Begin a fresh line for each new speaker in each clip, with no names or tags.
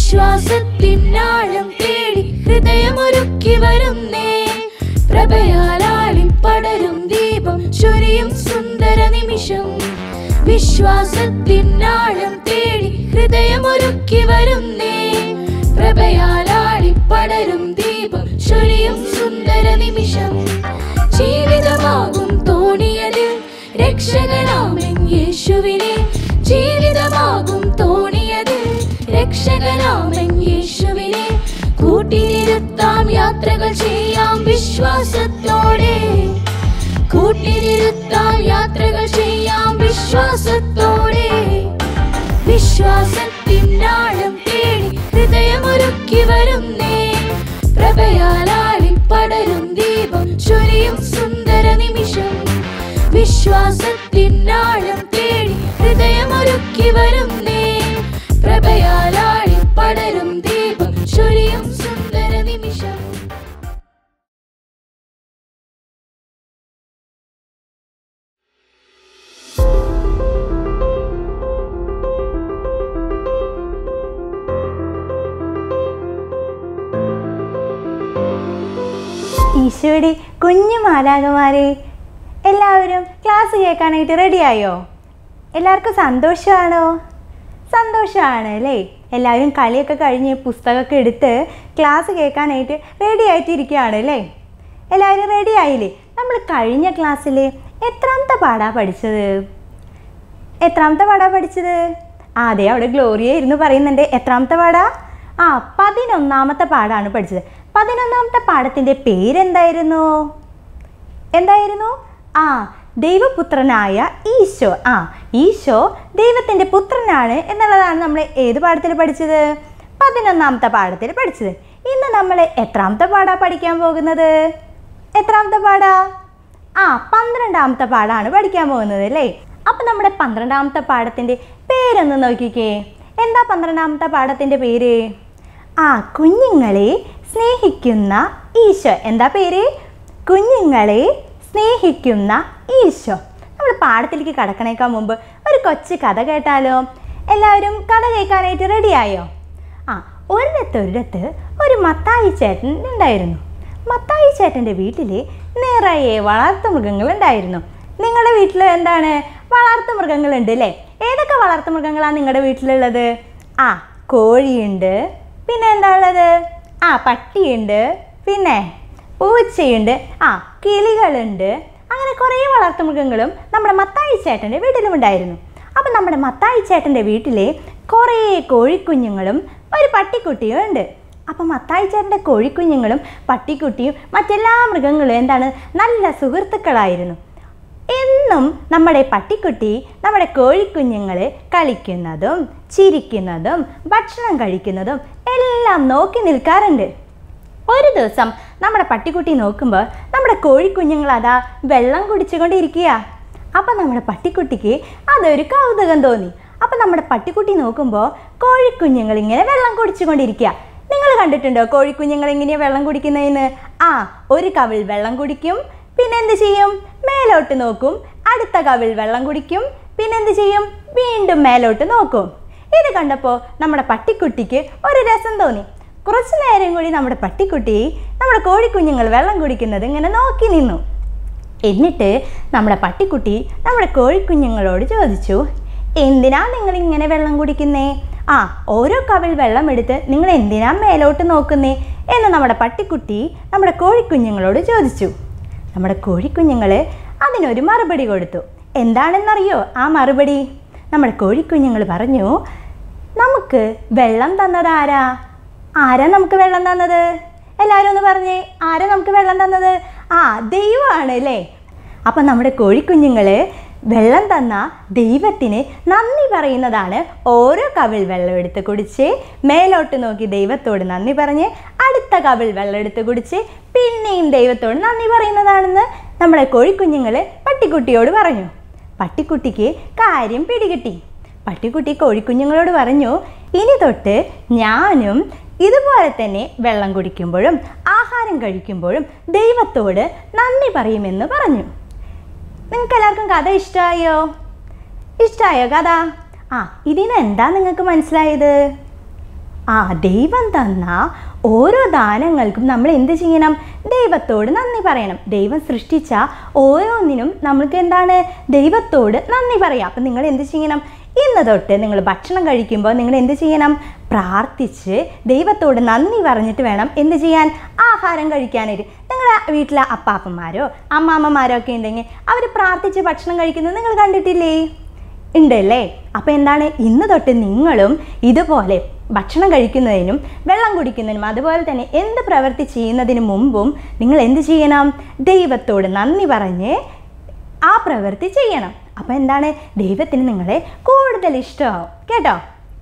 വിശ്വാസത്തിനാഴം തേടി ഹൃദയമൊരുക്കി വരുന്നേ പ്രഭയാലാളി പടരും ദീപം ചൊരിയും സുന്ദര നിമിഷം വിശ്വാസത്തിനാഴം തേടി ഹൃദയമൊരുക്കി വരുന്നേ പ്രഭയാലാളി പടരും ദീപം ചൊരിയും സുന്ദര നിമിഷം ജീവിതമാകും തോണിയത് രക്ഷകനാമൻ യേശുവിനെ ജീവിതമാകും തോണിയത് രക്ഷകനാമൻ യേശുവിനെ കൂട്ടിനിരുത്താം യാത്രകൾ ചെയ്യാം വിശ്വാസത്തോടെ കൂട്ടിനിരുത്താം യാത്രകൾ ചെയ്യാം വിശ്വാസത്തോടെ വിശ്വാസത്തിനാഴം തേടി ഹൃദയമൊരുക്കി വരുന്നേ പ്രഭയാലാളി പടരും ദീപം ചൊരിയും സുന്ദര നിമിഷം വിശ്വാസത്തിനാഴം തേടി ഹൃദയമൊരുക്കി വരുന്നേ പ്രഭയാലാളി പടരും ദീപം ചൊരിയും സുന്ദര നിമിഷം
ഈശോയുടെ കുഞ്ഞു മാലാകമാരെ എല്ലാവരും ക്ലാസ് കേൾക്കാനായിട്ട് റെഡിയായോ എല്ലാവർക്കും സന്തോഷമാണോ സന്തോഷമാണ് അല്ലേ എല്ലാവരും കളിയൊക്കെ കഴിഞ്ഞ് പുസ്തകമൊക്കെ എടുത്ത് ക്ലാസ് കേൾക്കാനായിട്ട് റെഡി ആയിട്ടിരിക്കുകയാണ് അല്ലേ എല്ലാവരും റെഡി ആയില്ലേ നമ്മൾ കഴിഞ്ഞ ക്ലാസ്സിൽ എത്രാമത്തെ പാടാ പഠിച്ചത് എത്രാമത്തെ പാടാ പഠിച്ചത് ആ അതെ അവിടെ ഗ്ലോറിയ ഇരുന്ന് പറയുന്നുണ്ട് എത്രാമത്തെ പാടാ ആ പതിനൊന്നാമത്തെ പാടാണ് പഠിച്ചത് പതിനൊന്നാമത്തെ പാഠത്തിൻ്റെ പേരെന്തായിരുന്നു എന്തായിരുന്നു ആ ദൈവപുത്രനായ ഈശോ ആ ഈശോ ദൈവത്തിൻ്റെ പുത്രനാണ് എന്നുള്ളതാണ് നമ്മൾ ഏത് പാഠത്തിൽ പഠിച്ചത് പതിനൊന്നാമത്തെ പാഠത്തിൽ പഠിച്ചത് ഇന്ന് നമ്മൾ എത്രാമത്തെ പാടാ പഠിക്കാൻ പോകുന്നത് എത്രാമത്തെ പാടാ ആ പന്ത്രണ്ടാമത്തെ പാടാണ് പഠിക്കാൻ പോകുന്നത് അല്ലേ അപ്പം നമ്മുടെ പന്ത്രണ്ടാമത്തെ പാഠത്തിൻ്റെ പേരൊന്ന് നോക്കിക്കേ എന്താ പന്ത്രണ്ടാമത്തെ പാഠത്തിൻ്റെ പേര് ആ കുഞ്ഞുങ്ങളെ സ്നേഹിക്കുന്ന ഈശോ എന്താ പേര് കുഞ്ഞുങ്ങളെ സ്നേഹിക്കുന്ന ഈശോ നമ്മൾ പാഠത്തിലേക്ക് കടക്കണേക്കാൾ മുമ്പ് ഒരു കൊച്ചു കഥ കേട്ടാലോ എല്ലാവരും കഥ കേൾക്കാനായിട്ട് റെഡിയായോ ആ ഒരിടത്ത് ഒരിടത്ത് ഒരു മത്തായി ചേട്ടൻ ഉണ്ടായിരുന്നു മത്തായി ചേട്ടൻ്റെ വീട്ടിൽ നിറയെ വളർത്തുമൃഗങ്ങൾ ഉണ്ടായിരുന്നു നിങ്ങളുടെ വീട്ടിൽ എന്താണ് വളർത്തുമൃഗങ്ങളുണ്ട് അല്ലേ ഏതൊക്കെ വളർത്തുമൃഗങ്ങളാണ് നിങ്ങളുടെ വീട്ടിലുള്ളത് ആ കോഴിയുണ്ട് പിന്നെ എന്താ ഉള്ളത് ആ പട്ടിയുണ്ട് പിന്നെ പൂച്ചയുണ്ട് ആ കിളികളുണ്ട് അങ്ങനെ കുറേ വളർത്തുമൃഗങ്ങളും നമ്മുടെ മത്തായി ചേട്ടൻ്റെ വീട്ടിലും ഉണ്ടായിരുന്നു അപ്പം നമ്മുടെ മത്തായി ചേട്ടൻ്റെ വീട്ടിൽ കുറേ കോഴിക്കുഞ്ഞുങ്ങളും ഒരു പട്ടിക്കുട്ടിയും ഉണ്ട് അപ്പം മത്തായി ചേട്ടൻ്റെ കോഴിക്കുഞ്ഞുങ്ങളും പട്ടിക്കുട്ടിയും മറ്റെല്ലാ മൃഗങ്ങളും എന്താണ് നല്ല സുഹൃത്തുക്കളായിരുന്നു എന്നും നമ്മുടെ പട്ടിക്കുട്ടി നമ്മുടെ കോഴിക്കുഞ്ഞുങ്ങൾ കളിക്കുന്നതും ചിരിക്കുന്നതും ഭക്ഷണം കഴിക്കുന്നതും എല്ലാം നോക്കി നിൽക്കാറുണ്ട് ഒരു ദിവസം നമ്മുടെ പട്ടിക്കുട്ടി നോക്കുമ്പോൾ നമ്മുടെ കോഴിക്കുഞ്ഞുങ്ങൾ അതാ വെള്ളം കുടിച്ചുകൊണ്ടിരിക്കുക അപ്പം നമ്മുടെ പട്ടിക്കുട്ടിക്ക് അതൊരു കൗതുകം തോന്നി അപ്പം നമ്മുടെ പട്ടിക്കുട്ടി നോക്കുമ്പോൾ കോഴിക്കുഞ്ഞുങ്ങൾ ഇങ്ങനെ വെള്ളം കുടിച്ചുകൊണ്ടിരിക്കുക നിങ്ങൾ കണ്ടിട്ടുണ്ടോ കോഴിക്കുഞ്ഞുങ്ങൾ എങ്ങനെയാണ് വെള്ളം കുടിക്കുന്നതെന്ന് ആ ഒരു കവിൾ വെള്ളം കുടിക്കും പിന്നെ എന്ത് ചെയ്യും മേലോട്ട് നോക്കും അടുത്ത കവിൾ വെള്ളം കുടിക്കും പിന്നെ എന്ത് ചെയ്യും വീണ്ടും മേലോട്ട് നോക്കും ഇത് കണ്ടപ്പോൾ നമ്മുടെ പട്ടിക്കുട്ടിക്ക് ഒരു രസം തോന്നി കുറച്ചു നേരം കൂടി നമ്മുടെ പട്ടിക്കുട്ടി നമ്മുടെ കോഴിക്കുഞ്ഞുങ്ങൾ വെള്ളം കുടിക്കുന്നത് ഇങ്ങനെ നോക്കി നിന്നു എന്നിട്ട് നമ്മുടെ പട്ടിക്കുട്ടി നമ്മുടെ കോഴിക്കുഞ്ഞുങ്ങളോട് ചോദിച്ചു എന്തിനാ നിങ്ങൾ ഇങ്ങനെ വെള്ളം കുടിക്കുന്നേ ആ ഓരോ കവിൾ വെള്ളം എടുത്ത് നിങ്ങൾ എന്തിനാ മേലോട്ട് നോക്കുന്നേ എന്ന് നമ്മുടെ പട്ടിക്കുട്ടി നമ്മുടെ കോഴിക്കുഞ്ഞുങ്ങളോട് ചോദിച്ചു നമ്മുടെ കോഴിക്കുഞ്ഞുങ്ങൾ അതിനൊരു മറുപടി കൊടുത്തു എന്താണെന്നറിയോ ആ മറുപടി നമ്മുടെ കോഴിക്കുഞ്ഞുങ്ങൾ പറഞ്ഞു നമുക്ക് വെള്ളം തന്നത് ആരാ ആരാ നമുക്ക് വെള്ളം തന്നത് എല്ലാവരും ഒന്ന് പറഞ്ഞേ ആരാ നമുക്ക് വെള്ളം തന്നത് ആ ദൈവമാണ് അല്ലേ അപ്പം നമ്മുടെ കോഴിക്കുഞ്ഞുങ്ങൾ വെള്ളം തന്ന ദൈവത്തിന് നന്ദി പറയുന്നതാണ് ഓരോ കവിൾ വെള്ളം എടുത്ത് കുടിച്ച് മേലോട്ട് നോക്കി ദൈവത്തോട് നന്ദി പറഞ്ഞ് അടുത്ത കവിൾ വെള്ളം എടുത്ത് കുടിച്ച് പിന്നെയും ദൈവത്തോട് നന്ദി പറയുന്നതാണെന്ന് നമ്മുടെ കോഴിക്കുഞ്ഞുങ്ങൾ പട്ടിക്കുട്ടിയോട് പറഞ്ഞു പട്ടിക്കുട്ടിക്ക് കാര്യം പിടികിട്ടി പട്ടിക്കുട്ടി കോഴിക്കുഞ്ഞുങ്ങളോട് പറഞ്ഞു ഇനി തൊട്ട് ഞാനും ഇതുപോലെ തന്നെ വെള്ളം കുടിക്കുമ്പോഴും ആഹാരം കഴിക്കുമ്പോഴും ദൈവത്തോട് നന്ദി പറയുമെന്ന് പറഞ്ഞു നിങ്ങൾക്ക് എല്ലാവർക്കും കഥ ഇഷ്ടമായോ ഇഷ്ടമായോ കഥ ആ ഇതിന് എന്താ നിങ്ങൾക്ക് മനസ്സിലായത് ആ ദൈവം തന്ന ഓരോ ദാനങ്ങൾക്കും നമ്മൾ എന്ത് ചെയ്യണം ദൈവത്തോട് നന്ദി പറയണം ദൈവം സൃഷ്ടിച്ച ഓരോന്നിനും നമ്മൾക്ക് എന്താണ് ദൈവത്തോട് നന്ദി പറയാം അപ്പം നിങ്ങൾ എന്ത് ചെയ്യണം ഇന്ന് തൊട്ട് നിങ്ങൾ ഭക്ഷണം കഴിക്കുമ്പോൾ നിങ്ങൾ എന്ത് ചെയ്യണം പ്രാർത്ഥിച്ച് ദൈവത്തോട് നന്ദി പറഞ്ഞിട്ട് വേണം എന്ത് ചെയ്യാൻ ആഹാരം കഴിക്കാനായിട്ട് നിങ്ങളുടെ വീട്ടിലെ അപ്പാപ്പന്മാരോ അമ്മാമ്മമാരോ ഒക്കെ ഉണ്ടെങ്കിൽ അവർ പ്രാർത്ഥിച്ച് ഭക്ഷണം കഴിക്കുന്നത് നിങ്ങൾ കണ്ടിട്ടില്ലേ ഉണ്ടല്ലേ അപ്പോൾ എന്താണ് ഇന്ന് തൊട്ട് നിങ്ങളും ഇതുപോലെ ഭക്ഷണം കഴിക്കുന്നതിനും വെള്ളം കുടിക്കുന്നതിനും അതുപോലെ തന്നെ എന്ത് പ്രവൃത്തി ചെയ്യുന്നതിന് മുമ്പും നിങ്ങൾ എന്ത് ചെയ്യണം ദൈവത്തോട് നന്ദി പറഞ്ഞ് ആ പ്രവൃത്തി ചെയ്യണം അപ്പോൾ എന്താണ് ദൈവത്തിന് നിങ്ങളെ കൂടുതൽ ഇഷ്ടമാവും കേട്ടോ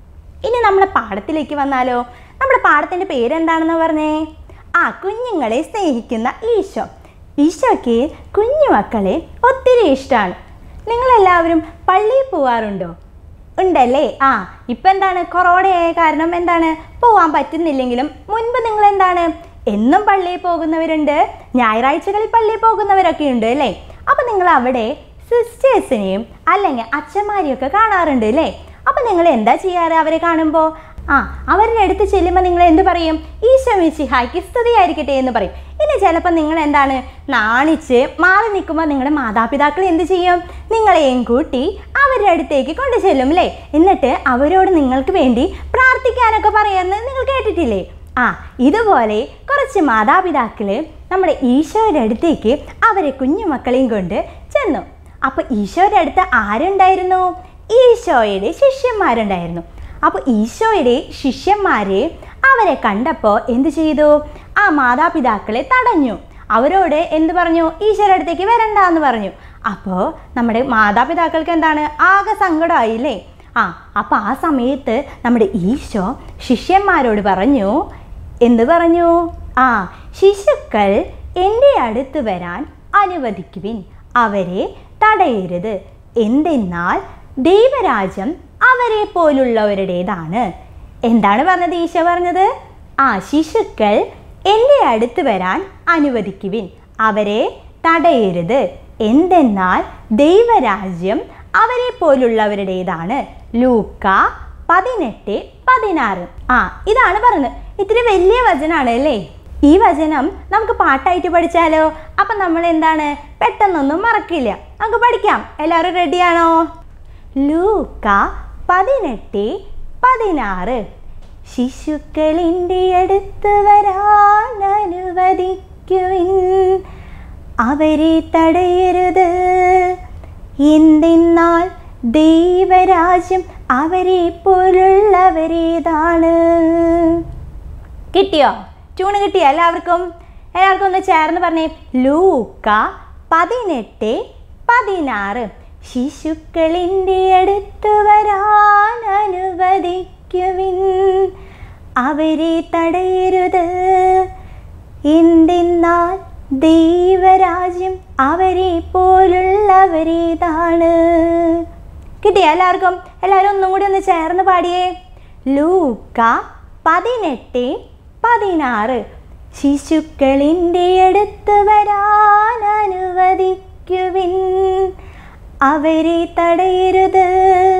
ഇനി നമ്മളെ പാഠത്തിലേക്ക് വന്നാലോ നമ്മുടെ പാഠത്തിൻ്റെ പേരെന്താണെന്ന് പറഞ്ഞേ ആ കുഞ്ഞുങ്ങളെ സ്നേഹിക്കുന്ന ഈശോ ഈശോയ്ക്ക് കുഞ്ഞു മക്കളെ ഒത്തിരി ഇഷ്ടമാണ് നിങ്ങളെല്ലാവരും പള്ളിയിൽ പോവാറുണ്ടോ ഉണ്ടല്ലേ ആ ഇപ്പം എന്താണ് കൊറോണയായ കാരണം എന്താണ് പോവാൻ പറ്റുന്നില്ലെങ്കിലും മുൻപ് നിങ്ങൾ എന്താണ് എന്നും പള്ളിയിൽ പോകുന്നവരുണ്ട് ഞായറാഴ്ചകളിൽ പള്ളിയിൽ പോകുന്നവരൊക്കെ ഉണ്ട് അല്ലേ അപ്പം നിങ്ങൾ അവിടെ സിസ്റ്റേഴ്സിനെയും അല്ലെങ്കിൽ അച്ഛന്മാരെയും ഒക്കെ കാണാറുണ്ട് അല്ലേ അപ്പം നിങ്ങൾ എന്താ ചെയ്യാറ് അവരെ കാണുമ്പോൾ ആ അവരുടെ അടുത്ത് ചെല്ലുമ്പോൾ നിങ്ങൾ എന്ത് പറയും ഈശോ മിശിഹായ്ക്ക് സ്തുതിയായിരിക്കട്ടെ എന്ന് പറയും ഇനി ചിലപ്പോൾ നിങ്ങൾ എന്താണ് നാണിച്ച് മാറി നിൽക്കുമ്പോൾ നിങ്ങളുടെ മാതാപിതാക്കൾ എന്ത് ചെയ്യും നിങ്ങളെയും കൂട്ടി അവരുടെ അടുത്തേക്ക് കൊണ്ടു ചെല്ലും അല്ലേ എന്നിട്ട് അവരോട് നിങ്ങൾക്ക് വേണ്ടി പ്രാർത്ഥിക്കാനൊക്കെ പറയാമെന്ന് നിങ്ങൾ കേട്ടിട്ടില്ലേ ആ ഇതുപോലെ കുറച്ച് മാതാപിതാക്കൾ നമ്മുടെ ഈശോയുടെ അടുത്തേക്ക് അവരെ കുഞ്ഞുമക്കളെയും കൊണ്ട് ചെന്നു അപ്പോൾ ഈശോയുടെ അടുത്ത് ആരുണ്ടായിരുന്നു ഈശോയുടെ ശിഷ്യന്മാരുണ്ടായിരുന്നു അപ്പോൾ ഈശോയുടെ ശിഷ്യന്മാരെ അവരെ കണ്ടപ്പോൾ എന്ത് ചെയ്തു ആ മാതാപിതാക്കളെ തടഞ്ഞു അവരോട് എന്ത് പറഞ്ഞു ഈശോയുടെ അടുത്തേക്ക് വരണ്ട എന്ന് പറഞ്ഞു അപ്പോൾ നമ്മുടെ മാതാപിതാക്കൾക്ക് എന്താണ് ആകെ സങ്കടമായില്ലേ ആ അപ്പോൾ ആ സമയത്ത് നമ്മുടെ ഈശോ ശിഷ്യന്മാരോട് പറഞ്ഞു എന്ത് പറഞ്ഞു ആ ശിശുക്കൾ എൻ്റെ അടുത്ത് വരാൻ അനുവദിക്കുവിൻ അവരെ തടയരുത് എന്തെന്നാൽ ദൈവരാജ്യം അവരെ പോലുള്ളവരുടേതാണ് എന്താണ് പറഞ്ഞത് ഈശോ പറഞ്ഞത് ആ ശിശുക്കൾ എൻ്റെ അടുത്ത് വരാൻ അനുവദിക്കുവിൻ അവരെ തടയരുത് എന്തെന്നാൽ ദൈവരാജ്യം അവരെ പോലുള്ളവരുടേതാണ് ലൂക്ക പതിനെട്ട് പതിനാറ് ആ ഇതാണ് പറയുന്നത് ഇത്തിരി വലിയ വചനാണ് അല്ലേ ഈ വചനം നമുക്ക് പാട്ടായിട്ട് പഠിച്ചാലോ അപ്പം നമ്മൾ എന്താണ് പെട്ടെന്നൊന്നും മറക്കില്ല നമുക്ക് പഠിക്കാം എല്ലാവരും റെഡിയാണോ ലൂക്ക പതിനെട്ട് പതിനാറ് ശിശുക്കളിൻ്റെ അടുത്ത് വരാൻ അനുവദിക്കുവിൻ അവരെ തടയരുത് എന്തെന്നാൽ ദൈവരാജ്യം അവരെ പോലുള്ളവരേതാണ് കിട്ടിയോ ട്യൂണ് കിട്ടിയോ എല്ലാവർക്കും എല്ലാവർക്കും ഒന്ന് ചേർന്ന് പറഞ്ഞേ ലൂക്ക പതിനെട്ട് പതിനാറ് ശിശുക്കളിൻ്റെ അടുത്ത് വരാൻ അനുവദിക്കുവിൻ അവരെ തടയരുത് എന്തെന്നാൽ ദൈവരാജ്യം അവരെ പോലുള്ളവരേതാണ് കിട്ടിയോ എല്ലാവർക്കും എല്ലാവരും ഒന്നും കൂടി ഒന്ന് ചേർന്ന് പാടിയേ ലൂക്ക പതിനെട്ട് പതിനാറ് ശിശുക്കളിൻ്റെ അടുത്ത് വരാൻ അനുവദിക്കുവിൻ അവരെ തടയരുത്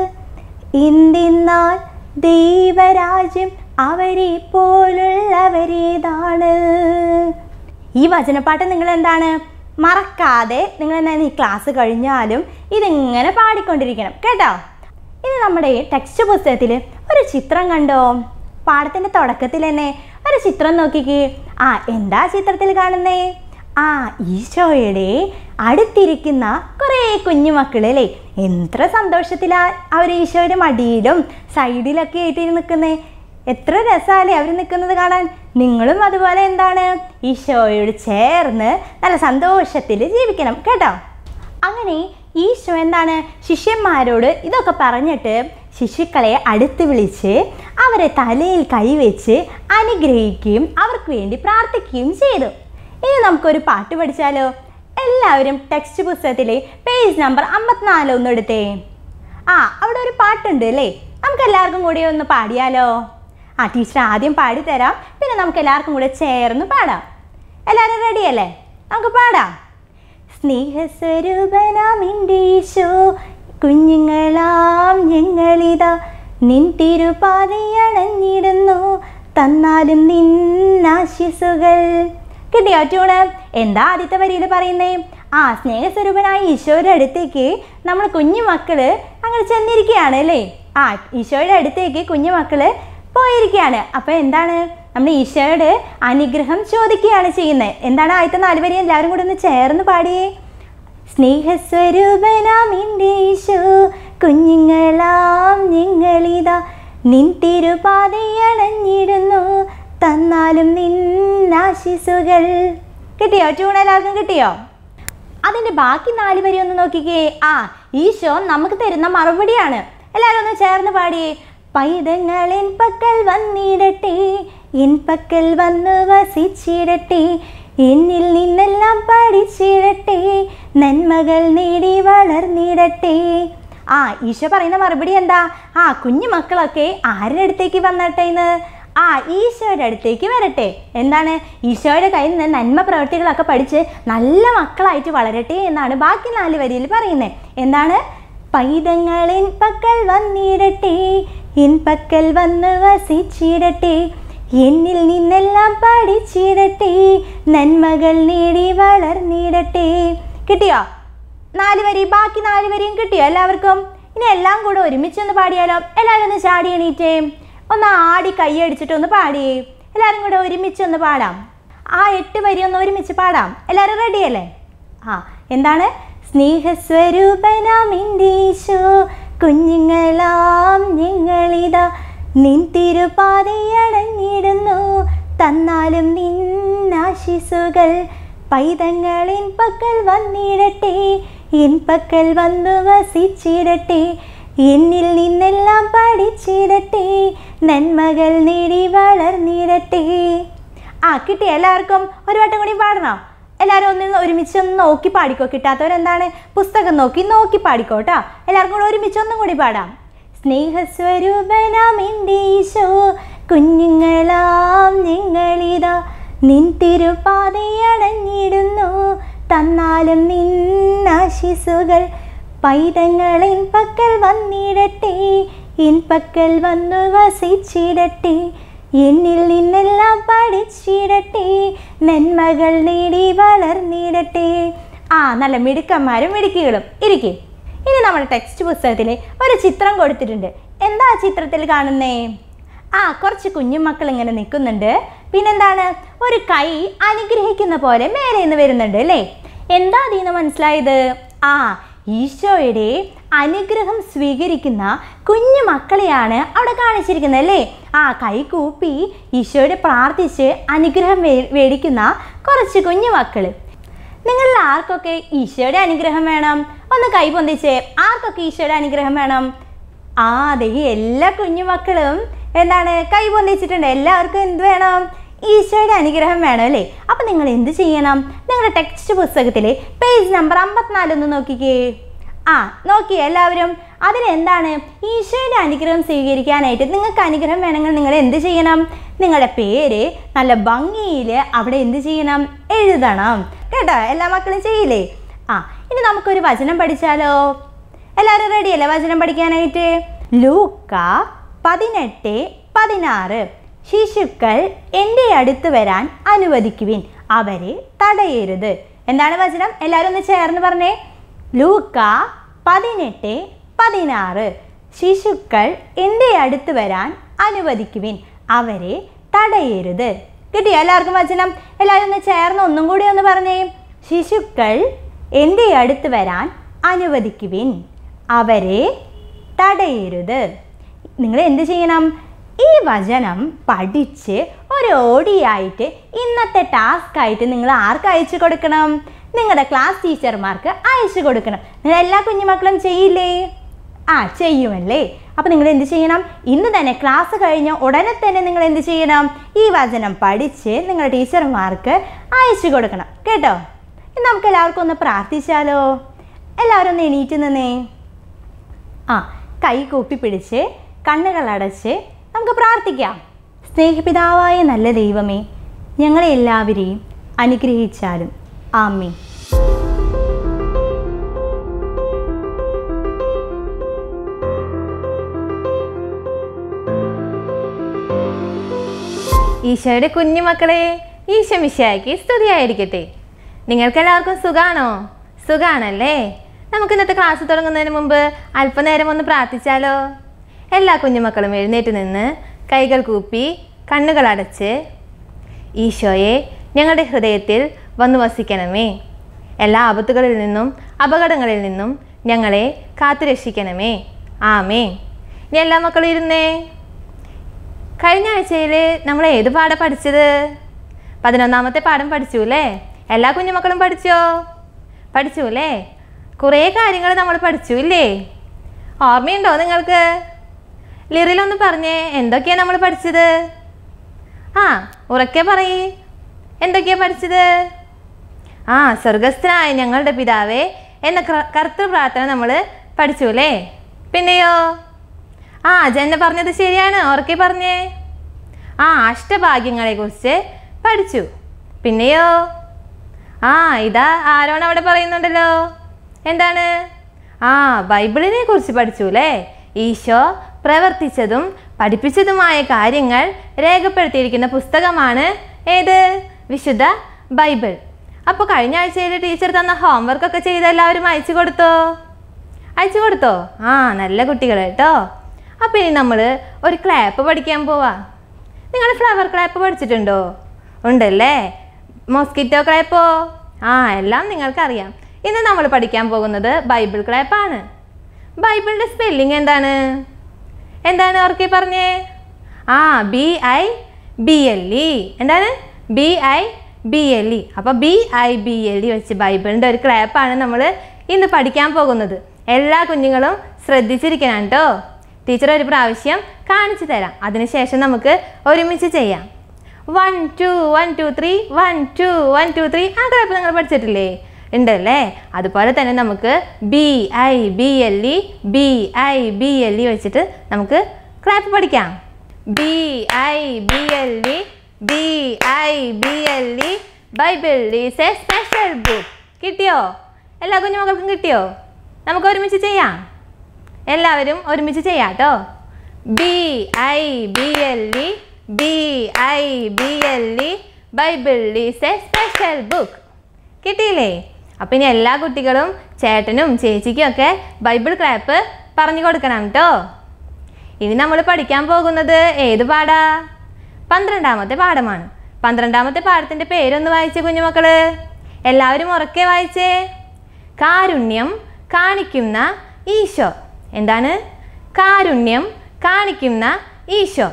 എന്തെന്നാൽ ദൈവരാജ്യം അവരെ പോലുള്ളവരേതാണ് ഈ വചനപ്പാട്ട് നിങ്ങൾ എന്താണ് മറക്കാതെ നിങ്ങൾ എന്താണ് ഈ ക്ലാസ് കഴിഞ്ഞാലും ഇതിങ്ങനെ പാടിക്കൊണ്ടിരിക്കണം കേട്ടോ ഇനി നമ്മുടെ ടെക്സ്റ്റ് പുസ്തകത്തിൽ ഒരു ചിത്രം കണ്ടോ പാഠത്തിൻ്റെ തുടക്കത്തിൽ തന്നെ ഒരു ചിത്രം നോക്കിക്കേ ആ എന്താ ചിത്രത്തിൽ കാണുന്നേ ആ ഈശോയുടെ അടുത്തിരിക്കുന്ന കുറേ കുഞ്ഞുമക്കളല്ലേ എത്ര സന്തോഷത്തിലാ അവർ ഈശോയുടെ മടിയിലും സൈഡിലൊക്കെ ആയിട്ട് നിൽക്കുന്നേ എത്ര രസമല്ലേ അവർ നിൽക്കുന്നത് കാണാൻ നിങ്ങളും അതുപോലെ എന്താണ് ഈശോയോട് ചേർന്ന് നല്ല സന്തോഷത്തിൽ ജീവിക്കണം കേട്ടോ അങ്ങനെ ഈശോ എന്താണ് ശിഷ്യന്മാരോട് ഇതൊക്കെ പറഞ്ഞിട്ട് ശിശുക്കളെ അടുത്ത് വിളിച്ച് അവരെ തലയിൽ കൈവച്ച് അനുഗ്രഹിക്കുകയും അവർക്ക് വേണ്ടി പ്രാർത്ഥിക്കുകയും ചെയ്തു ഇനി നമുക്കൊരു പാട്ട് പഠിച്ചാലോ എല്ലാവരും ടെക്സ്റ്റ് പുസ്തകത്തിലെ പേജ് നമ്പർ അമ്പത്തിനാല് ഒന്ന് എടുത്തേ ആ അവിടെ ഒരു പാട്ടുണ്ട് അല്ലേ നമുക്ക് എല്ലാവർക്കും കൂടി ഒന്ന് പാടിയാലോ ആ ടീച്ചർ ആദ്യം പാടിത്തരാം പിന്നെ നമുക്ക് എല്ലാവർക്കും കൂടെ ചേർന്ന് പാടാം എല്ലാവരും റെഡിയല്ലേ നമുക്ക് പാടാം സ്നേഹസ്വരൂപനാം എൻ്റെ ഈശോ കുഞ്ഞുങ്ങളാം ഞങ്ങളിതാ നിൻ തിരുപാതയണഞ്ഞിടുന്നു തന്നാലും നിന്നാശിസുകൾ കിട്ടിയോ ട്യൂണ് എന്താ ആദ്യത്തെ വരിയിൽ പറയുന്നേ ആ സ്നേഹസ്വരൂപനായ ഈശോയുടെ അടുത്തേക്ക് നമ്മൾ കുഞ്ഞു മക്കള് അങ്ങനെ ചെന്നിരിക്കുകയാണ് അല്ലേ ആ ഈശോയുടെ അടുത്തേക്ക് കുഞ്ഞു മക്കള് പോയിരിക്കുകയാണ് അപ്പോൾ എന്താണ് നമ്മൾ ഈശോയുടെ അനുഗ്രഹം ചോദിക്കുകയാണ് ചെയ്യുന്നത് എന്താണ് ആദ്യത്തെ നാല് വരി എല്ലാവരും കൂടെ ഒന്ന് ചേർന്ന് പാടിയേ സ്നേഹസ്വരൂപനാം എൻ്റെ ഈശോ കുഞ്ഞുങ്ങളാം ഞങ്ങളിതാ നിൻ തിരുപാതയണഞ്ഞിടുന്നു തന്നാലും നിന്നാശിസുകൾ കിട്ടിയോ ട്യൂൺ എല്ലാവർക്കും കിട്ടിയോ അതിൻ്റെ ബാക്കി നാല് വരി ഒന്ന് നോക്കിക്കേ ആ ഈശോ നമുക്ക് തരുന്ന മറുപടിയാണ് എല്ലാവരും ഒന്ന് ചേർന്ന് പാടിയേ പൈതങ്ങൾ എൻ പക്കൽ വന്നിടട്ടെ എൻ പക്കൽ വന്ന് വസിച്ചിടട്ടെ എന്നിൽ നിന്നെല്ലാം പഠിച്ചിടട്ടെ നന്മകൾ നേടി വളർന്നിടട്ടെ ആ ഈശോ പറയുന്ന മറുപടി എന്താ ആ കുഞ്ഞു മക്കളൊക്കെ ആരുടെ അടുത്തേക്ക് വന്നട്ടെ എന്ന് ആ ഈശോയുടെ അടുത്തേക്ക് വരട്ടെ എന്താണ് ഈശോയുടെ കയ്യിൽ നിന്ന് നന്മ പ്രവൃത്തികളൊക്കെ പഠിച്ച് നല്ല മക്കളായിട്ട് വളരട്ടെ എന്നാണ് ബാക്കി നാല് വരിയിൽ പറയുന്നത് എന്താണ് പൈതങ്ങൾ എൻ പക്കൽ വന്നിടട്ടെ എൻ പക്കൽ വന്ന് വസിച്ചിടട്ടെ എന്നിൽ നിന്നെല്ലാം പഠിച്ചിടട്ടെ നന്മകൾ നേടി വളർന്നിടട്ടെ കിട്ടിയോ നാല് വരി ബാക്കി നാല് വരിയും കിട്ടിയോ എല്ലാവർക്കും ഇനി എല്ലാം കൂടെ ഒരുമിച്ചൊന്ന് പാടിയാലോ എല്ലാവരും ഒന്ന് ചാടി എണീറ്റേ ഒന്ന് ആടി കൈയടിച്ചിട്ട് ഒന്ന് പാടിയേ എല്ലാവരും കൂടെ ഒരുമിച്ചൊന്ന് പാടാം ആ എട്ട് വരി ഒന്ന് ഒരുമിച്ച് പാടാം എല്ലാവരും റെഡിയല്ലേ ആ എന്താണ് സ്നേഹസ്വരൂപനാം എൻ്റെ ഈശോ കുഞ്ഞുങ്ങളാം ഞങ്ങളിതാ നിൻ തിരുപാതയടഞ്ഞിടുന്നു തന്നാലും നിന്നാശിസുകൾ പൈതങ്ങളിൻ പക്കൽ വന്നിടട്ടെ എൻ പക്കൽ വന്നു വസിച്ചിടട്ടെ എന്നിൽ നിന്നെല്ലാം പഠിച്ചിടട്ടെ നന്മകൾ നേടി വളർന്നിടട്ടെ ആ കിട്ടി എല്ലാവർക്കും ഒരു വട്ടം കൂടി പാടണം എല്ലാവരും ഒന്ന് ഒരുമിച്ച് ഒന്ന് നോക്കി പാടിക്കോ കിട്ടാത്തവരെന്താണ് പുസ്തകം നോക്കി നോക്കി പാടിക്കോ കേട്ടോ എല്ലാവർക്കും കൂടെ ഒരുമിച്ച് ഒന്നും കൂടി പാടാം സ്നേഹസ്വരൂപനാം എൻ്റെ ഈശോ കുഞ്ഞുങ്ങളാം ഞങ്ങളിതാ നിൻ തിരുപാതയടഞ്ഞിടുന്നു തന്നാലും നിന്നാശിസുകൾ പൈതങ്ങളെൻ പക്കൽ വന്നിടട്ടെ എൻ പക്കൽ വന്നു വസിച്ചിടട്ടെ എന്നിൽ നിന്നെല്ലാം പഠിച്ചിടട്ടെ നന്മകൾ നേടി വളർന്നിടട്ടെ ആ നല്ല മിടുക്കന്മാരും മിടുക്കികളും ഇരിക്കും ഇനി നമ്മുടെ ടെക്സ്റ്റ് പുസ്തകത്തിൽ ഒരു ചിത്രം കൊടുത്തിട്ടുണ്ട് എന്താ ആ ചിത്രത്തിൽ കാണുന്നേ ആ കുറച്ച് കുഞ്ഞുമക്കൾ ഇങ്ങനെ നിൽക്കുന്നുണ്ട് പിന്നെന്താണ് ഒരു കൈ അനുഗ്രഹിക്കുന്ന പോലെ മേലെ നിന്ന് വരുന്നുണ്ട് അല്ലേ എന്താ അതിന്ന് മനസ്സിലായത് ആ ഈശോയുടെ അനുഗ്രഹം സ്വീകരിക്കുന്ന കുഞ്ഞു മക്കളെയാണ് അവിടെ കാണിച്ചിരിക്കുന്നത് അല്ലേ ആ കൈ കൂപ്പി ഈശോയുടെ പ്രാർത്ഥിച്ച് അനുഗ്രഹം വേ- മേടിക്കുന്ന കുറച്ച് കുഞ്ഞു മക്കൾ നിങ്ങളിൽ ആർക്കൊക്കെ ഈശോയുടെ അനുഗ്രഹം വേണം ഒന്ന് കൈ പൊന്തിച്ചേ ആർക്കൊക്കെ ഈശോയുടെ അനുഗ്രഹം വേണം ആ അതെ എല്ലാ കുഞ്ഞുമക്കളും എന്താണ് കൈ പൊന്തിച്ചിട്ടുണ്ട് എല്ലാവർക്കും എന്ത് വേണം ഈശോയുടെ അനുഗ്രഹം വേണം അല്ലേ അപ്പം നിങ്ങൾ എന്ത് ചെയ്യണം നിങ്ങളുടെ ടെക്സ്റ്റ് പുസ്തകത്തിലെ പേജ് നമ്പർ അമ്പത്തിനാലൊന്ന് നോക്കിക്കേ ആ നോക്കിയേ എല്ലാവരും അതിലെന്താണ് ഈശോയുടെ അനുഗ്രഹം സ്വീകരിക്കാനായിട്ട് നിങ്ങൾക്ക് അനുഗ്രഹം വേണമെങ്കിൽ നിങ്ങൾ എന്ത് ചെയ്യണം നിങ്ങളുടെ പേര് നല്ല ഭംഗിയിൽ അവിടെ എന്ത് ചെയ്യണം എഴുതണം കേട്ടോ എല്ലാ മക്കളും ചെയ്യില്ലേ ആ ഇനി നമുക്കൊരു വചനം പഠിച്ചാലോ എല്ലാവരും റെഡിയല്ലേ വചനം പഠിക്കാനായിട്ട് ലൂക്ക പതിനെട്ട് പതിനാറ് ശിശുക്കൾ എൻ്റെ അടുത്ത് വരാൻ അനുവദിക്കുവിൻ അവരെ തടയരുത് എന്താണ് വചനം എല്ലാവരും ഒന്ന് ചേർന്ന് പറഞ്ഞേ ലൂക്ക പതിനെട്ട് പതിനാറ് ശിശുക്കൾ എൻ്റെ അടുത്ത് വരാൻ അനുവദിക്കുവിൻ അവരെ തടയരുത് കിട്ടിയോ എല്ലാവർക്കും വചനം എല്ലാവരും ഒന്ന് ചേർന്ന് ഒന്നും കൂടി ഒന്ന് പറഞ്ഞേ ശിശുക്കൾ എൻ്റെ അടുത്ത് വരാൻ അനുവദിക്കുവിൻ അവരെ തടയരുത് നിങ്ങൾ എന്ത് ചെയ്യണം ഈ വചനം പഠിച്ച് ഒരു ഓഡിയായിട്ട് ഇന്നത്തെ ടാസ്ക് ആയിട്ട് നിങ്ങൾ ആർക്ക് അയച്ചു കൊടുക്കണം നിങ്ങളുടെ ക്ലാസ് ടീച്ചർമാർക്ക് അയച്ചു കൊടുക്കണം നിങ്ങൾ എല്ലാ കുഞ്ഞുമക്കളും ചെയ്യില്ലേ ആ ചെയ്യുമല്ലേ അപ്പോൾ നിങ്ങൾ എന്ത് ചെയ്യണം ഇന്ന് തന്നെ ക്ലാസ് കഴിഞ്ഞ ഉടനെ തന്നെ നിങ്ങൾ എന്ത് ചെയ്യണം ഈ വചനം പഠിച്ച് നിങ്ങളുടെ ടീച്ചർമാർക്ക് അയച്ചു കൊടുക്കണം കേട്ടോ ഇനി നമുക്ക് എല്ലാവർക്കും ഒന്ന് പ്രാർത്ഥിച്ചാലോ എല്ലാവരും ഒന്ന് എണീറ്റ് നിന്നേ ആ കൈ കൂപ്പി പിടിച്ച് കണ്ണുകൾ അടച്ച് നമുക്ക് പ്രാർത്ഥിക്കാം സ്നേഹപിതാവായ നല്ല ദൈവമേ ഞങ്ങളെ എല്ലാവരെയും അനുഗ്രഹിച്ചാലും ആമേ
ഈശോയുടെ കുഞ്ഞുമക്കളെ ഈശോ മിശിയാക്കി സ്തുതിയായിരിക്കട്ടെ നിങ്ങൾക്കെല്ലാവർക്കും സുഖാണോ സുഖാണല്ലേ നമുക്ക് ഇന്നത്തെ ക്ലാസ് തുടങ്ങുന്നതിന് മുമ്പ് അല്പനേരം ഒന്ന് പ്രാർത്ഥിച്ചാലോ എല്ലാ കുഞ്ഞുമക്കളും എഴുന്നേറ്റ് നിന്ന് കൈകൾ കൂപ്പി കണ്ണുകൾ അടച്ച് ഈശോയെ ഞങ്ങളുടെ ഹൃദയത്തിൽ വന്നു വസിക്കണമേ എല്ലാ ആപത്തുകളിൽ നിന്നും അപകടങ്ങളിൽ നിന്നും ഞങ്ങളെ കാത്തുരക്ഷിക്കണമേ ആമേ ഇനി എല്ലാ മക്കളും ഇരുന്നേ കഴിഞ്ഞ ആഴ്ചയിൽ നമ്മൾ ഏത് പാഠം പഠിച്ചത് പതിനൊന്നാമത്തെ പാഠം പഠിച്ചു അല്ലേ എല്ലാ കുഞ്ഞുമക്കളും പഠിച്ചോ പഠിച്ചു അല്ലേ കുറേ കാര്യങ്ങൾ നമ്മൾ പഠിച്ചു ഇല്ലേ ഓർമ്മയുണ്ടോ നിങ്ങൾക്ക് ലിറിലൊന്ന് പറഞ്ഞേ എന്തൊക്കെയാണ് നമ്മൾ പഠിച്ചത് ആ ഉറക്കെ പറയ് എന്തൊക്കെയാ പഠിച്ചത് ആ സ്വർഗസ്ഥനായ ഞങ്ങളുടെ പിതാവേ എന്ന ക്ര- കർത്തൃ പ്രാർത്ഥന നമ്മൾ പഠിച്ചു അല്ലേ പിന്നെയോ ആ ജന്ന പറഞ്ഞത് ശരിയാണ് ഉറക്കെ പറഞ്ഞേ ആ അഷ്ടഭാഗ്യങ്ങളെ കുറിച്ച് പഠിച്ചു പിന്നെയോ ആ ഇതാ ആരോണ് അവിടെ പറയുന്നുണ്ടല്ലോ എന്താണ് ആ ബൈബിളിനെ കുറിച്ച് പഠിച്ചു അല്ലേ ഈശോ പ്രവർത്തിച്ചതും പഠിപ്പിച്ചതുമായ കാര്യങ്ങൾ രേഖപ്പെടുത്തിയിരിക്കുന്ന പുസ്തകമാണ് ഏത് വിശുദ്ധ ബൈബിൾ അപ്പോൾ കഴിഞ്ഞ ആഴ്ചയിൽ ടീച്ചർ തന്ന ഹോംവർക്ക് ഒക്കെ ചെയ്ത് എല്ലാവരും അയച്ചു കൊടുത്തോ അയച്ചു കൊടുത്തോ ആ നല്ല കുട്ടികൾ കേട്ടോ അപ്പോൾ ഇനി നമ്മൾ ഒരു ക്ലാപ്പ് പഠിക്കാൻ പോവാ നിങ്ങൾ ഫ്ലവർ ക്ലാപ്പ് പഠിച്ചിട്ടുണ്ടോ ഉണ്ടല്ലേ മോസ്കിറ്റോ ക്ലാപ്പോ ആ എല്ലാം നിങ്ങൾക്കറിയാം ഇന്ന് നമ്മൾ പഠിക്കാൻ പോകുന്നത് ബൈബിൾ ക്ലാപ്പാണ് ബൈബിളിൻ്റെ സ്പെല്ലിംഗ് എന്താണ് എന്താണ് ഓർക്കെ പറഞ്ഞേ ആ B I B L E എന്താണ് B I B L E അപ്പോൾ B I B L E വെച്ച് ബൈബിളിൻ്റെ ഒരു ക്ലാപ്പാണ് നമ്മൾ ഇന്ന് പഠിക്കാൻ പോകുന്നത് എല്ലാ കുഞ്ഞുങ്ങളും ശ്രദ്ധിച്ചിരിക്കണം കേട്ടോ ടീച്ചർ ഒരു പ്രാവശ്യം കാണിച്ചു തരാം അതിനുശേഷം നമുക്ക് ഒരുമിച്ച് ചെയ്യാം one two one two three one two one two three ആ ക്ലാപ്പ് നിങ്ങൾ പഠിച്ചിട്ടില്ലേ ഉണ്ടല്ലേ അതുപോലെ തന്നെ നമുക്ക് B I B L E B I B L E വെച്ചിട്ട് നമുക്ക് ക്ലാപ്പ് പഠിക്കാം B I B L E B I B L E Bible is a special book കിട്ടിയോ എല്ലാ കുഞ്ഞുമക്കൾക്കും കിട്ടിയോ നമുക്ക് ഒരുമിച്ച് ചെയ്യാം എല്ലാവരും ഒരുമിച്ച് ചെയ്യാം കേട്ടോ B I B L E B I B L E Bible is a special book കിട്ടിയില്ലേ അപ്പം ഇനി എല്ലാ കുട്ടികളും ചേട്ടനും ചേച്ചിക്കും ഒക്കെ ബൈബിൾ ക്ലാപ്പ് പറഞ്ഞു കൊടുക്കണം കേട്ടോ ഇനി നമ്മൾ പഠിക്കാൻ പോകുന്നത് ഏത് പാടാ പന്ത്രണ്ടാമത്തെ പാഠമാണ് പന്ത്രണ്ടാമത്തെ പാഠത്തിൻ്റെ പേരൊന്ന് വായിച്ചേ കുഞ്ഞുമക്കള് എല്ലാവരും ഉറക്കെ വായിച്ചേ കാരുണ്യം കാണിക്കുന്ന ഈശോ എന്താണ് കാരുണ്യം കാണിക്കുന്ന ഈശോ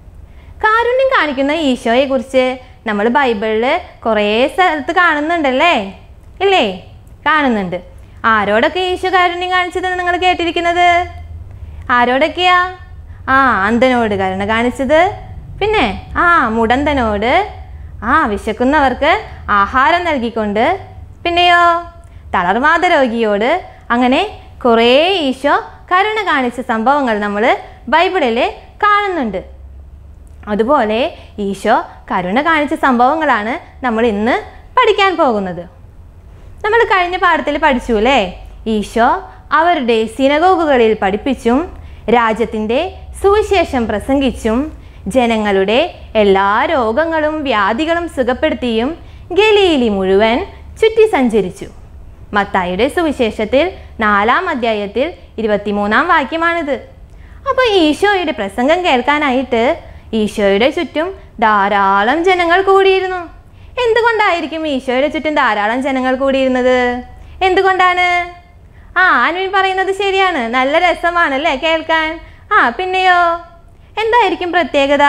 കാരുണ്യം കാണിക്കുന്ന ഈശോയെ കുറിച്ച് നമ്മൾ ബൈബിളിൽ കുറേ സ്ഥലത്ത് കാണുന്നുണ്ടല്ലേ ഇല്ലേ കാണുന്നുണ്ട് ആരോടൊക്കെ ഈശോ കാരുണ്യം കാണിച്ചതെന്ന് നിങ്ങൾ കേട്ടിരിക്കുന്നത് ആരോടൊക്കെയാ ആ അന്ധനോട് കരുണ കാണിച്ചത് പിന്നെ ആ മുടന്തനോട് ആ വിശക്കുന്നവർക്ക് ആഹാരം നൽകിക്കൊണ്ട് പിന്നെയോ തളർവാദ രോഗിയോട് അങ്ങനെ കുറേ ഈശോ കരുണ കാണിച്ച സംഭവങ്ങൾ നമ്മൾ ബൈബിളിൽ കാണുന്നുണ്ട് അതുപോലെ ഈശോ കരുണ കാണിച്ച സംഭവങ്ങളാണ് നമ്മൾ ഇന്ന് പഠിക്കാൻ പോകുന്നത് നമ്മൾ കഴിഞ്ഞ പാഠത്തിൽ പഠിച്ചു അല്ലേ ഈശോ അവരുടെ സിനഗോഗുകളിൽ പഠിപ്പിച്ചും രാജ്യത്തിൻ്റെ സുവിശേഷം പ്രസംഗിച്ചും ജനങ്ങളുടെ എല്ലാ രോഗങ്ങളും വ്യാധികളും സുഖപ്പെടുത്തിയും ഗലീലി മുഴുവൻ ചുറ്റി സഞ്ചരിച്ചു മത്തായിയുടെ സുവിശേഷത്തിൽ നാലാം അധ്യായത്തിൽ ഇരുപത്തിമൂന്നാം വാക്യമാണിത് അപ്പോൾ ഈശോയുടെ പ്രസംഗം കേൾക്കാനായിട്ട് ഈശോയുടെ ചുറ്റും ധാരാളം ജനങ്ങൾ കൂടിയിരുന്നു എന്തുകൊണ്ടായിരിക്കും ഈശോയുടെ ചുറ്റും ധാരാളം ജനങ്ങൾ കൂടിയിരുന്നത് എന്തുകൊണ്ടാണ് ആ അനുവിൻ പറയുന്നത് ശരിയാണ് നല്ല രസമാണല്ലേ കേൾക്കാൻ ആ പിന്നെയോ എന്തായിരിക്കും പ്രത്യേകത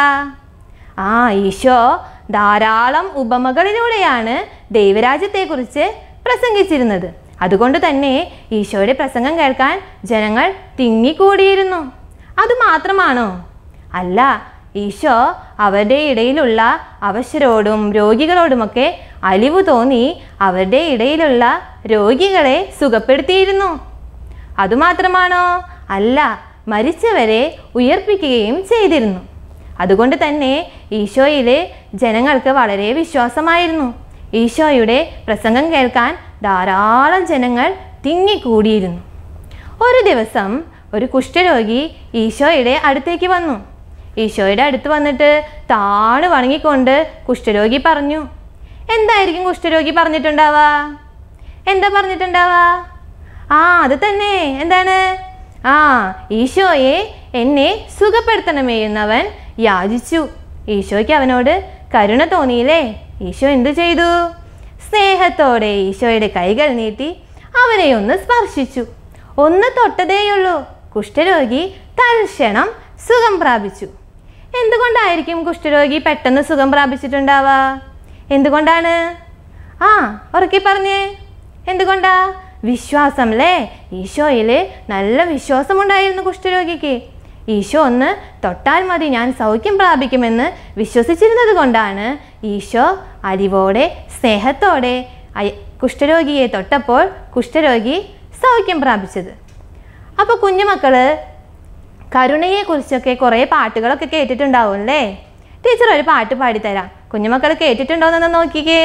ആ ഈശോ ധാരാളം ഉപമകളിലൂടെയാണ് ദൈവരാജ്യത്തെക്കുറിച്ച് പ്രസംഗിച്ചിരുന്നത് അതുകൊണ്ട് തന്നെ ഈശോയുടെ പ്രസംഗം കേൾക്കാൻ ജനങ്ങൾ തിങ്ങിക്കൂടിയിരുന്നു അതുമാത്രമാണോ അല്ല ഈശോ അവരുടെ ഇടയിലുള്ള അവശരോടും രോഗികളോടുമൊക്കെ അലിവ് തോന്നി അവരുടെ ഇടയിലുള്ള രോഗികളെ സുഖപ്പെടുത്തിയിരുന്നു അതുമാത്രമാണോ അല്ല മരിച്ചവരെ ഉയർപ്പിക്കുകയും ചെയ്തിരുന്നു അതുകൊണ്ട് തന്നെ ഈശോയിലെ ജനങ്ങൾക്ക് വളരെ വിശ്വാസമായിരുന്നു ഈശോയുടെ പ്രസംഗം കേൾക്കാൻ ധാരാളം ജനങ്ങൾ തിങ്ങിക്കൂടിയിരുന്നു ഒരു ദിവസം ഒരു കുഷ്ഠരോഗി ഈശോയുടെ അടുത്തേക്ക് വന്നു ഈശോയുടെ അടുത്ത് വന്നിട്ട് താണ് വണങ്ങിക്കൊണ്ട് കുഷ്ഠരോഗി പറഞ്ഞു എന്തായിരിക്കും കുഷ്ഠരോഗി പറഞ്ഞിട്ടുണ്ടാവാ എന്താ പറഞ്ഞിട്ടുണ്ടാവാ ആ അത് തന്നെ എന്താണ് ആ ഈശോയെ എന്നെ സുഖപ്പെടുത്തണമേ എന്നവൻ യാചിച്ചു ഈശോയ്ക്ക് അവനോട് കരുണ തോന്നിയില്ലേ ഈശോ എന്തു ചെയ്തു സ്നേഹത്തോടെ ഈശോയുടെ കൈകൾ നീട്ടി അവനെ ഒന്ന് സ്പർശിച്ചു ഒന്ന് തൊട്ടതേയുള്ളൂ കുഷ്ഠരോഗി തൽക്ഷണം സുഖം പ്രാപിച്ചു എന്തുകൊണ്ടായിരിക്കും കുഷ്ഠരോഗി പെട്ടെന്ന് സുഖം പ്രാപിച്ചിട്ടുണ്ടാവുക എന്തുകൊണ്ടാണ് ആ ഉറക്കി പറഞ്ഞേ എന്തുകൊണ്ടാ വിശ്വാസം അല്ലേ ഈശോയിൽ നല്ല വിശ്വാസമുണ്ടായിരുന്നു കുഷ്ഠരോഗിക്ക് ഈശോ ഒന്ന് തൊട്ടാൽ മതി ഞാൻ സൗഖ്യം പ്രാപിക്കുമെന്ന് വിശ്വസിച്ചിരുന്നത് കൊണ്ടാണ് ഈശോ അരിവോടെ സ്നേഹത്തോടെ അയ- കുഷ്ഠരോഗിയെ തൊട്ടപ്പോൾ കുഷ്ഠരോഗി സൗഖ്യം പ്രാപിച്ചത് അപ്പോൾ കുഞ്ഞുമക്കള് കരുണയെക്കുറിച്ചൊക്കെ കുറേ പാട്ടുകളൊക്കെ കേട്ടിട്ടുണ്ടാവും അല്ലേ ടീച്ചർ ഒരു പാട്ട് പാടിത്തരാം കുഞ്ഞുമക്കൾ കേട്ടിട്ടുണ്ടോയെന്ന് നോക്കിക്കേ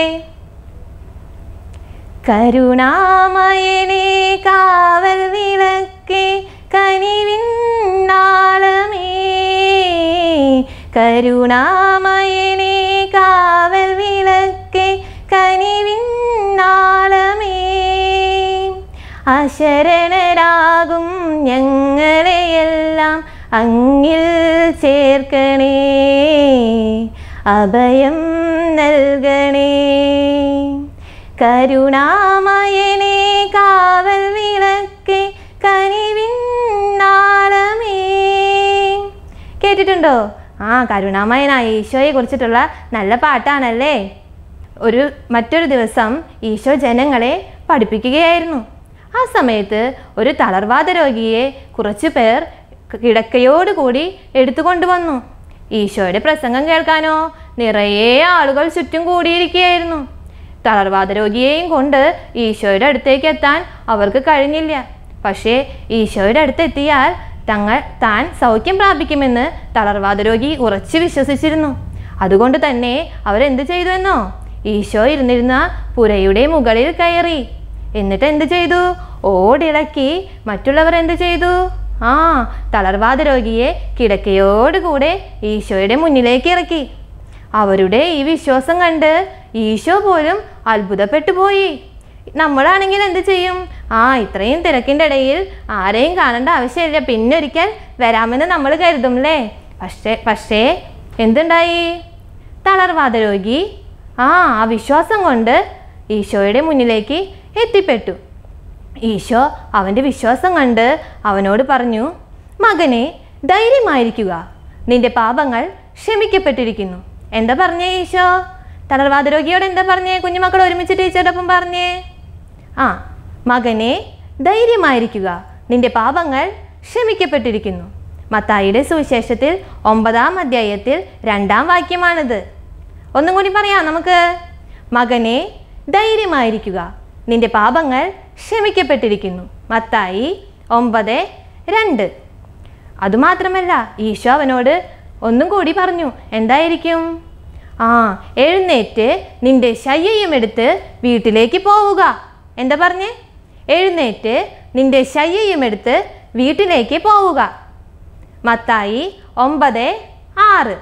കരുണാമയനെ കാവൽ വിളക്കേ കനിവിൻ നാളമേ കരുണാമയനെ കാവൽ വിളക്കേ കനിവിൻ നാളമേ അശരണരാകും ഞങ്ങളെയെല്ലാം അങ്ങിൽ ചേർക്കണേ അഭയം നൽകണേ കരുണാമയനെ കാവൽ വിളക്കേ കനിവിൻ നാളമേ കേട്ടിട്ടുണ്ടോ ആ കരുണാമയനായ ഈശോയെ കുറിച്ചിട്ടുള്ള നല്ല പാട്ടാണല്ലേ ഒരു മറ്റൊരു ദിവസം ഈശോ ജനങ്ങളെ പഠിപ്പിക്കുകയായിരുന്നു ആ സമയത്ത് ഒരു തളർവാദ രോഗിയെ കുറച്ചു പേർ കിടക്കയോടുകൂടി എടുത്തുകൊണ്ടുവന്നു ഈശോയുടെ പ്രസംഗം കേൾക്കാനോ നിറയെ ആളുകൾ ചുറ്റും കൂടിയിരിക്കുകയായിരുന്നു തളർവാദ രോഗിയെയും കൊണ്ട് ഈശോയുടെ അടുത്തേക്ക് എത്താൻ അവർക്ക് കഴിഞ്ഞില്ല പക്ഷേ ഈശോയുടെ അടുത്ത് എത്തിയാൽ തങ്ങൾ താൻ സൗഖ്യം പ്രാപിക്കുമെന്ന് തളർവാദ രോഗി ഉറച്ചു വിശ്വസിച്ചിരുന്നു അതുകൊണ്ട് തന്നെ അവരെന്ത് ചെയ്തു എന്നോ ഈശോ ഇരുന്നിരുന്ന പുരയുടെ മുകളിൽ കയറി എന്നിട്ട് എന്ത് ചെയ്തു ഓടിളക്കി മറ്റുള്ളവർ എന്ത് ചെയ്തു ആ തളർവാദ രോഗിയെ കിടക്കയോടുകൂടെ ഈശോയുടെ മുന്നിലേക്ക് ഇറക്കി അവരുടെ ഈ വിശ്വാസം കണ്ട് ഈശോ പോലും അത്ഭുതപ്പെട്ടു പോയി നമ്മളാണെങ്കിൽ എന്ത് ചെയ്യും ആ ഇത്രയും തിരക്കിൻ്റെ ഇടയിൽ ആരെയും കാണേണ്ട ആവശ്യമില്ല പിന്നെ ഒരിക്കൽ വരാമെന്ന് നമ്മൾ കരുതും അല്ലേ പക്ഷേ പക്ഷേ എന്തുണ്ടായി തളർവാദ രോഗി ആ ആ വിശ്വാസം കൊണ്ട് ഈശോയുടെ മുന്നിലേക്ക് എത്തിപ്പെട്ടു ഈശോ അവൻ്റെ വിശ്വാസം കണ്ട് അവനോട് പറഞ്ഞു മകനെ ധൈര്യമായിരിക്കുക നിന്റെ പാപങ്ങൾ ക്ഷമിക്കപ്പെട്ടിരിക്കുന്നു എന്താ പറഞ്ഞേ ഈശോ തളർവാദ രോഗിയോട് എന്താ പറഞ്ഞേ കുഞ്ഞുമക്കൾ ഒരുമിച്ച് ടീച്ചറോടൊപ്പം പറഞ്ഞേ ആ മകനെ ധൈര്യമായിരിക്കുക നിന്റെ പാപങ്ങൾ ക്ഷമിക്കപ്പെട്ടിരിക്കുന്നു മത്തായിയുടെ സുവിശേഷത്തിൽ ഒമ്പതാം അധ്യായത്തിൽ രണ്ടാം വാക്യമാണിത് ഒന്നും കൂടി പറയാം നമുക്ക് മകനെ ധൈര്യമായിരിക്കുക നിന്റെ പാപങ്ങൾ ക്ഷമിക്കപ്പെട്ടിരിക്കുന്നു മത്തായി ഒമ്പത് രണ്ട് അതുമാത്രമല്ല ഈശോ അവനോട് ഒന്നും കൂടി പറഞ്ഞു എന്തായിരിക്കും ആ എഴുന്നേറ്റ് നിന്റെ ശയ്യയും എടുത്ത് വീട്ടിലേക്ക് പോവുക എന്താ പറഞ്ഞേ എഴുന്നേറ്റ് നിന്റെ ശയ്യയും എടുത്ത് വീട്ടിലേക്ക് പോവുക മത്തായി ഒമ്പത് ആറ്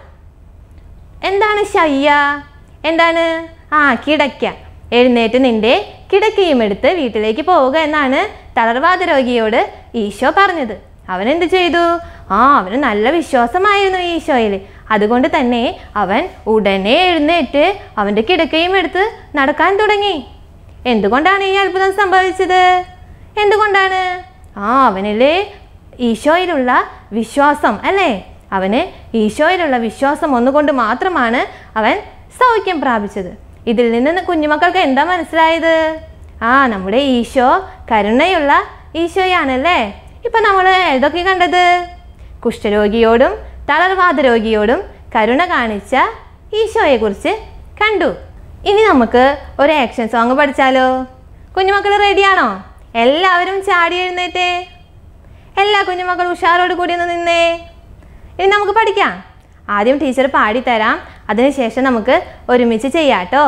എന്താണ് ശയ്യ എന്താണ് ആ കിടക്ക എഴുന്നേറ്റ് നിന്റെ കിടക്കയും എടുത്ത് വീട്ടിലേക്ക് പോവുക എന്നാണ് തളർവാദ രോഗിയോട് ഈശോ പറഞ്ഞത് അവൻ എന്ത് ചെയ്തു ആ അവന് നല്ല വിശ്വാസമായിരുന്നു ഈശോയിൽ അതുകൊണ്ട് തന്നെ അവൻ ഉടനെ എഴുന്നേറ്റ് അവൻ്റെ കിടക്കയും എടുത്ത് നടക്കാൻ തുടങ്ങി എന്തുകൊണ്ടാണ് ഈ അത്ഭുതം സംഭവിച്ചത് എന്തുകൊണ്ടാണ് ആ അവനിലെ ഈശോയിലുള്ള വിശ്വാസം അല്ലേ അവന് ഈശോയിലുള്ള വിശ്വാസം ഒന്നുകൊണ്ട് മാത്രമാണ് അവൻ സൗഖ്യം പ്രാപിച്ചത് ഇതിൽ നിന്ന് കുഞ്ഞുമക്കൾക്ക് എന്താ മനസ്സിലായത് ആ നമ്മുടെ ഈശോ കരുണയുള്ള ഈശോയാണല്ലേ ഇപ്പം നമ്മൾ ഏതൊക്കെ കണ്ടത് കുഷ്ഠരോഗിയോടും തളർവാദ രോഗിയോടും കരുണ കാണിച്ച ഈശോയെക്കുറിച്ച് കണ്ടു ഇനി നമുക്ക് ഒരു ആക്ഷൻ സോങ് പഠിച്ചാലോ കുഞ്ഞുമക്കൾ റെഡിയാണോ എല്ലാവരും ചാടി എഴുന്നേറ്റേ എല്ലാ കുഞ്ഞുമക്കളും ഉഷാറോട് കൂടി ഒന്ന് നിന്നേ ഇനി നമുക്ക് പഠിക്കാം ആദ്യം ടീച്ചർ പാടിത്തരാം അതിനുശേഷം നമുക്ക് ഒരുമിച്ച് ചെയ്യാം കേട്ടോ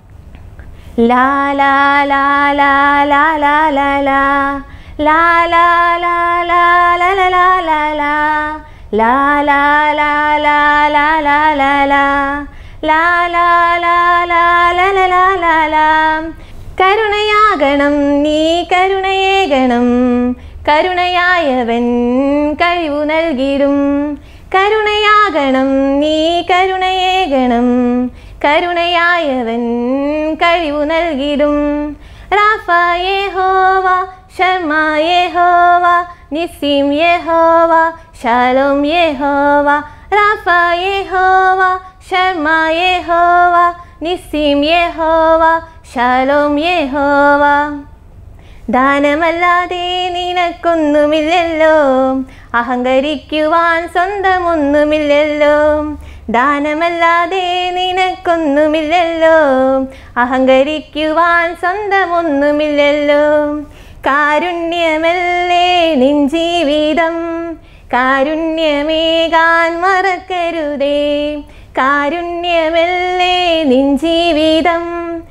ലാ ലാ ലാ ലാ ലാ ലാ ലാ ലാ ലാ ലാ ലാ ലാ ലാ ലാ ലാ ലാ ലാ ലാ ലാ ലാ ലാ ലാ ലാ ലാ ലാ ലാ ലാ ലാ ലാ ലാ ലാ ലാ ലാ ലാ കരുണയാകണം നീ കരുണയേകണം കരുണയായവൻ കഴിവു നൽകിടും കരുണയാകണം നീ കരുണയേകണം കരുണയായവൻ കഴിവു നൽകിടും റാഫായേ ഹോവ ശർമായേ ഹോവ നിസിം യഹോവ ശാലോം യഹോവ റാഫായേ ഹോവ ശർമായേ ഹോവ നിസിം യഹോവ ശാലോം യഹോവ ദാനമല്ലാതെ നിനക്കൊന്നുമില്ലല്ലോ അഹങ്കരിക്കുവാൻ സ്വന്തമൊന്നുമില്ലല്ലോ ദാനമല്ലാതെ നിനക്കൊന്നുമില്ലല്ലോ അഹങ്കരിക്കുവാൻ സ്വന്തമൊന്നുമില്ലല്ലോ കാരുണ്യമല്ലേ നിൻ ജീവിതം കാരുണ്യമേകാൻ മറക്കരുതേ കാരുണ്യമല്ലേ നിൻ ജീവിതം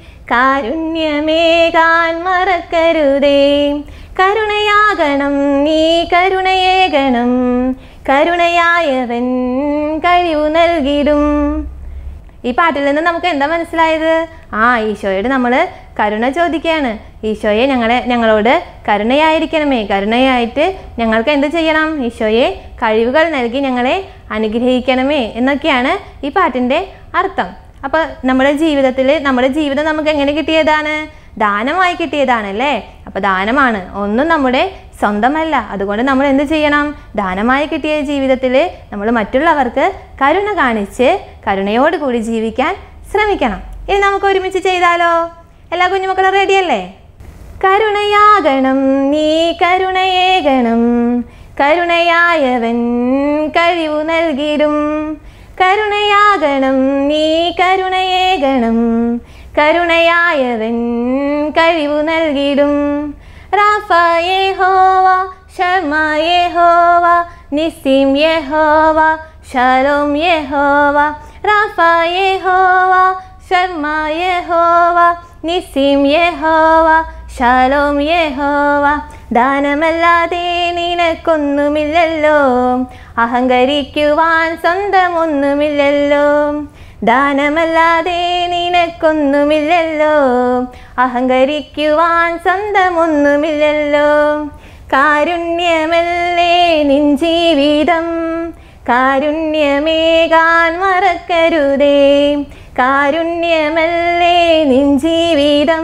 കാരുണ്യമേകാൻ മറക്കരുതേ കരുണയാകണം നീ കരുണയേകണം കരുണയായവൻ കഴിവു നൽകിടും ഈ പാട്ടിൽ നിന്ന് നമുക്ക് എന്താ മനസ്സിലായത് ആ ഈശോയോട് നമ്മൾ കരുണ ചോദിക്കുകയാണ് ഈശോയെ ഞങ്ങളെ ഞങ്ങളോട് കരുണയായിരിക്കണമേ കരുണയായിട്ട് ഞങ്ങൾക്ക് എന്ത് ചെയ്യണം ഈശോയെ കഴിവുകൾ നൽകി ഞങ്ങളെ അനുഗ്രഹിക്കണമേ എന്നൊക്കെയാണ് ഈ പാട്ടിൻ്റെ അർത്ഥം അപ്പോൾ നമ്മുടെ ജീവിതത്തിൽ നമ്മുടെ ജീവിതം നമുക്ക് എങ്ങനെ കിട്ടിയതാണ് ദാനമായി കിട്ടിയതാണല്ലേ അപ്പോൾ ദാനമാണ് ഒന്നും നമ്മുടെ സ്വന്തമല്ല അതുകൊണ്ട് നമ്മൾ എന്ത് ചെയ്യണം ദാനമായി കിട്ടിയ ജീവിതത്തിൽ നമ്മൾ മറ്റുള്ളവർക്ക് കരുണ കാണിച്ച് കരുണയോടുകൂടി ജീവിക്കാൻ ശ്രമിക്കണം ഇനി നമുക്ക് ഒരുമിച്ച് ചെയ്താലോ എല്ലാ കുഞ്ഞുമക്കളും റെഡിയല്ലേ കരുണയാകണം നീ കരുണയേകണം കരുണയായവൻ കഴിവു നൽകിടും കരുണയാകണം നീ കരുണയേകണം കരുണയായവൻ കഴിവു നൽകിടും റാഫായേ ഹോവ ശർമായേ ഹോവ നിസിം യഹോവ ശലോം യഹോവ റാഫായേ ഹോവ ശർമായേ ഹോവ നിസിം യഹോവ ശലോം യഹോവ ദാനമല്ലാതെ നിനക്കൊന്നുമില്ലല്ലോ അഹങ്കരിക്കുവാൻ സ്വന്തമൊന്നുമില്ലല്ലോ ദാനമല്ലാതെ നിനക്കൊന്നുമില്ലല്ലോ അഹങ്കരിക്കുവാൻ സ്വന്തമൊന്നുമില്ലല്ലോ കാരുണ്യമല്ലേ നിൻ ജീവിതം കാരുണ്യമേകാൻ മറക്കരുതേ കാരുണ്യമല്ലേ നിൻ ജീവിതം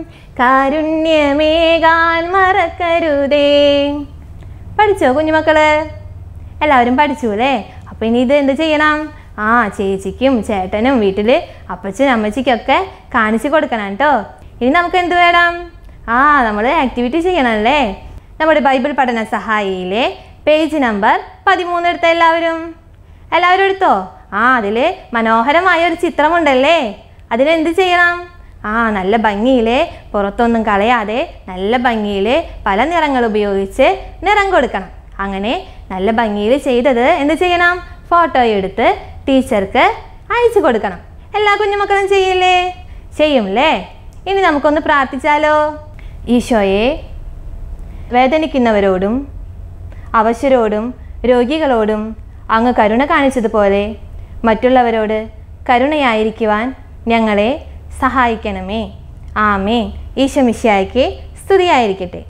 കാരുണ്യമേകാൻ മറക്കരുതേ പഠിച്ചോ കുഞ്ഞുമക്കള് എല്ലാവരും പഠിച്ചു അല്ലേ അപ്പോൾ ഇനി ഇത് എന്ത് ചെയ്യണം ആ ചേച്ചിക്കും ചേട്ടനും വീട്ടിൽ അപ്പച്ചനും അമ്മച്ചിക്കൊക്കെ കാണിച്ചു കൊടുക്കണം കേട്ടോ ഇനി നമുക്ക് എന്ത് വേണം ആ നമ്മൾ ആക്ടിവിറ്റി ചെയ്യണമല്ലേ നമ്മുടെ ബൈബിൾ പഠന സഹായിയിലെ പേജ് നമ്പർ പതിമൂന്ന് എടുത്ത എല്ലാവരും എല്ലാവരും എടുത്തോ ആ അതിൽ മനോഹരമായ ഒരു ചിത്രമുണ്ടല്ലേ അതിലെന്ത് ചെയ്യണം ആ നല്ല ഭംഗിയിൽ പുറത്തൊന്നും കളയാതെ നല്ല ഭംഗിയിൽ പല നിറങ്ങൾ ഉപയോഗിച്ച് നിറം കൊടുക്കണം അങ്ങനെ നല്ല ഭംഗിയിൽ ചെയ്തത് എന്ത് ചെയ്യണം ഫോട്ടോ എടുത്ത് ടീച്ചർക്ക് അയച്ചു കൊടുക്കണം എല്ലാ കുഞ്ഞുമക്കളും ചെയ്യില്ലേ ചെയ്യുമല്ലേ ഇനി നമുക്കൊന്ന് പ്രാർത്ഥിച്ചാലോ ഈശോയെ വേദനിക്കുന്നവരോടും അവശരോടും രോഗികളോടും അങ്ങ് കരുണ കാണിച്ചതുപോലെ മറ്റുള്ളവരോട് കരുണയായിരിക്കുവാൻ ഞങ്ങളെ സഹായിക്കണമേ ആമേ ഈശോമിശിയായ്ക്ക് സ്തുതിയായിരിക്കട്ടെ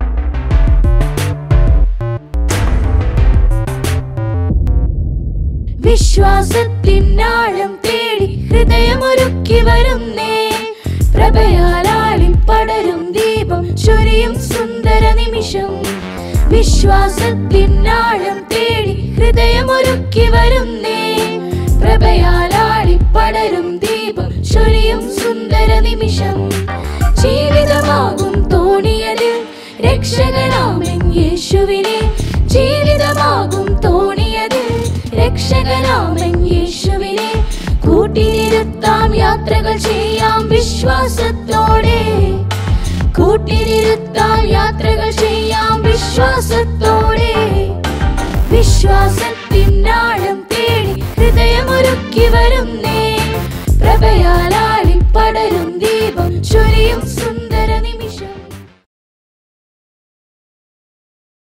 വിശ്വാസത്തിനാഴം തേടി ഹൃദയമൊരുക്കി വരുന്നേ പ്രഭയാലാളി പടരും ദീപം ചൊരിയും സുന്ദര നിമിഷം വിശ്വാസത്തിനാഴം തേടി ഹൃദയമൊരുക്കി വരുന്നേ പ്രഭയാലാളി പടരും ദീപം ചൊരിയും സുന്ദര നിമിഷം ജീവിതമാകും തോണിയതിൽ രക്ഷകനാമൻ യേശുവിനെ ജീവിതമാകും തോണിയതിൽ രക്ഷകനാമൻ യേശുവിനെ കൂട്ടിനിരുത്താം യാത്രകൾ ചെയ്യാം വിശ്വാസത്തോടെ കൂട്ടിനിരുത്താം യാത്രകൾ ചെയ്യാം വിശ്വാസത്തോടെ വിശ്വാസത്തിനാഴം തേടി ഹൃദയമൊരുക്കി വരുന്നേ പ്രഭയാലാളി പടരും ദീപം ചൊരിയും